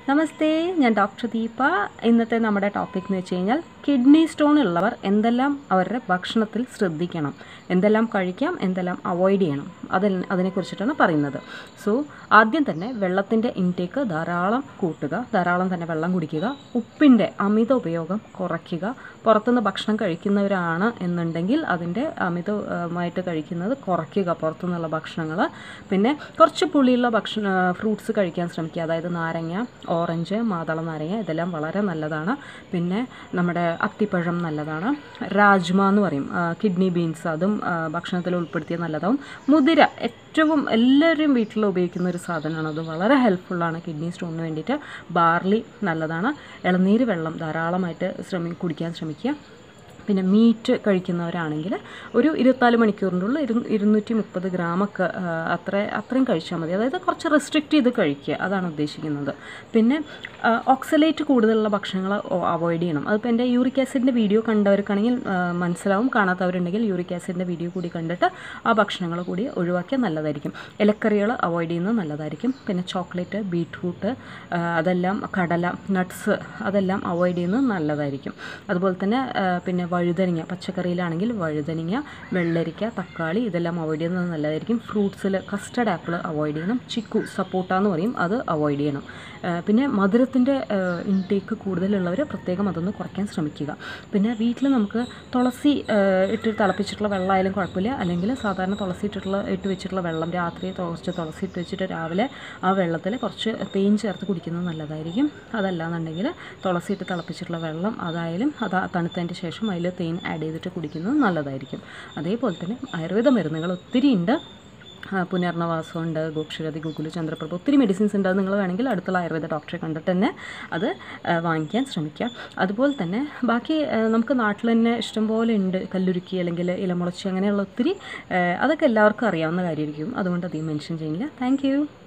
നമസ്തേ ഞാൻ ഡോക്ടർ ദീപ ഇന്നത്തെ നമ്മുടെ ടോപ്പിക് എന്ന് വെച്ച് കഴിഞ്ഞാൽ കിഡ്നി സ്റ്റോൺ ഉള്ളവർ എന്തെല്ലാം അവരുടെ ഭക്ഷണത്തിൽ ശ്രദ്ധിക്കണം എന്തെല്ലാം കഴിക്കാം എന്തെല്ലാം അവോയ്ഡ് ചെയ്യണം അതിൽ അതിനെക്കുറിച്ചിട്ടാണ് പറയുന്നത് സോ ആദ്യം തന്നെ വെള്ളത്തിൻ്റെ ഇൻടേക്ക് ധാരാളം കൂട്ടുക ധാരാളം തന്നെ വെള്ളം കുടിക്കുക ഉപ്പിൻ്റെ അമിത ഉപയോഗം കുറയ്ക്കുക പുറത്തുനിന്ന് ഭക്ഷണം കഴിക്കുന്നവരാണ് എന്നുണ്ടെങ്കിൽ അതിൻ്റെ അമിതമായിട്ട് കഴിക്കുന്നത് കുറയ്ക്കുക പുറത്തുനിന്നുള്ള ഭക്ഷണങ്ങൾ പിന്നെ കുറച്ച് പുളിയുള്ള ഭക്ഷണ ഫ്രൂട്ട്സ് കഴിക്കാൻ ശ്രമിക്കുക അതായത് നാരങ്ങ ഓറഞ്ച് മാതള നാരങ്ങ ഇതെല്ലാം വളരെ നല്ലതാണ് പിന്നെ നമ്മുടെ അത്തിപ്പഴം നല്ലതാണ് രാജ്മ എന്ന് പറയും കിഡ്നി ബീൻസ് അതും ആ, ഭക്ഷണത്തിൽ ഉൾപ്പെടുത്തിയത് നല്ലതാവും മുതിര ഏറ്റവും എല്ലാവരും വീട്ടിൽ ഉപയോഗിക്കുന്ന ഒരു സാധനമാണ് അത് വളരെ ഹെൽപ്ഫുള്ളാണ് കിഡ്നി സ്റ്റോണിന് വേണ്ടിയിട്ട് ബാർലി നല്ലതാണ് ഇളനീര് വെള്ളം ധാരാളമായിട്ട് ശ്രമി കുടിക്കാൻ ശ്രമിക്കുക പിന്നെ മീറ്റ് കഴിക്കുന്നവരാണെങ്കിൽ ഒരു ഇരുപത്തിനാല് മണിക്കൂറിൻ്റെ ഉള്ളിൽ ഇരു ഇരുന്നൂറ്റി മുപ്പത് ഗ്രാമൊക്കെ ആ, അത്ര അത്രയും കഴിച്ചാൽ മതി അതായത് കുറച്ച് റെസ്ട്രിക്റ്റ് ചെയ്ത് കഴിക്കുക അതാണ് ഉദ്ദേശിക്കുന്നത് പിന്നെ ഓക്സലേറ്റ് കൂടുതലുള്ള ഭക്ഷണങ്ങൾ അവോയ്ഡ് ചെയ്യണം അതിപ്പോൾ എൻ്റെ യൂറിക് ആസിഡിൻ്റെ വീഡിയോ കണ്ടവർക്കാണെങ്കിൽ ആ, മനസ്സിലാവും കാണാത്തവരുണ്ടെങ്കിൽ യൂറിക് ആസിഡിൻ്റെ വീഡിയോ കൂടി കണ്ടിട്ട് ആ ഭക്ഷണങ്ങൾ കൂടി ഒഴിവാക്കിയാൽ നല്ലതായിരിക്കും ഇലക്കറികൾ അവോയ്ഡ് ചെയ്യുന്നത് നല്ലതായിരിക്കും പിന്നെ ചോക്ലേറ്റ് ബീട്രൂട്ട് ആ, അതെല്ലാം കടല നട്ട്സ് അതെല്ലാം അവോയ്ഡ് ചെയ്യുന്നത് നല്ലതായിരിക്കും അതുപോലെ തന്നെ ആ, പിന്നെ വഴുതനങ്ങ പച്ചക്കറിയിലാണെങ്കിൽ വഴുതനങ്ങ വെള്ളരിക്ക തക്കാളി ഇതെല്ലാം അവോയ്ഡ് ചെയ്യുന്നത് നല്ലതായിരിക്കും ഫ്രൂട്ട്സിൽ കസ്റ്റർഡ് ആപ്പിൾ അവോയ്ഡ് ചെയ്യണം ചിക്കു സപ്പോട്ട എന്ന് പറയും അത് അവോയ്ഡ് ചെയ്യണം ആ, പിന്നെ മധുരത്തിൻ്റെ ഇൻടേക്ക് കൂടുതലുള്ളവർ പ്രത്യേകം അതൊന്ന് കുറയ്ക്കാൻ ശ്രമിക്കുക പിന്നെ വീട്ടിൽ നമുക്ക് തുളസി ആ, ഇട്ട് തിളപ്പിച്ചിട്ടുള്ള വെള്ളമായാലും കുഴപ്പമില്ല അല്ലെങ്കിൽ സാധാരണ തുളസി ഇട്ടിട്ടുള്ള ഇട്ട് വെച്ചിട്ടുള്ള വെള്ളം രാത്രി കുറച്ച് തുളസി ഇട്ട് വെച്ചിട്ട് രാവിലെ ആ വെള്ളത്തിൽ കുറച്ച് തേൻ ചേർത്ത് കുടിക്കുന്നത് നല്ലതായിരിക്കും അതല്ലാന്നുണ്ടെങ്കിൽ തുളസി ഇട്ട് തിളപ്പിച്ചിട്ടുള്ള വെള്ളം അതായാലും അത് തണുത്തതിൻ്റെ ശേഷം അതിൽ തേൻ ആഡ് ചെയ്തിട്ട് കുടിക്കുന്നത് നല്ലതായിരിക്കും അതേപോലെ തന്നെ ആയുർവേദ മരുന്നുകൾ ഒത്തിരി ഉണ്ട് ആ, പുനർനവാസമുണ്ട് ഗോക്ഷരതി ഗുഗുലു ചന്ദ്രപ്രഭ ഒത്തിരി മെഡിസിൻസ് ഉണ്ട് അത് നിങ്ങൾ വേണമെങ്കിൽ അടുത്തുള്ള ആയുർവേദ ഡോക്ടറെ കണ്ടിട്ട് തന്നെ അത് ആ, വാങ്ങിക്കാൻ ശ്രമിക്കുക അതുപോലെ തന്നെ ബാക്കി ആ, നമുക്ക് നാട്ടിൽ തന്നെ ഇഷ്ടംപോലെ ഉണ്ട് കല്ലുരുക്കി അല്ലെങ്കിൽ ഇലമുളച്ചി അങ്ങനെയുള്ള ഒത്തിരി ആ, അതൊക്കെ എല്ലാവർക്കും അറിയാവുന്ന കാര്യമായിരിക്കും അതുകൊണ്ട് അധികം മെൻഷൻ ചെയ്യുന്നില്ല താങ്ക്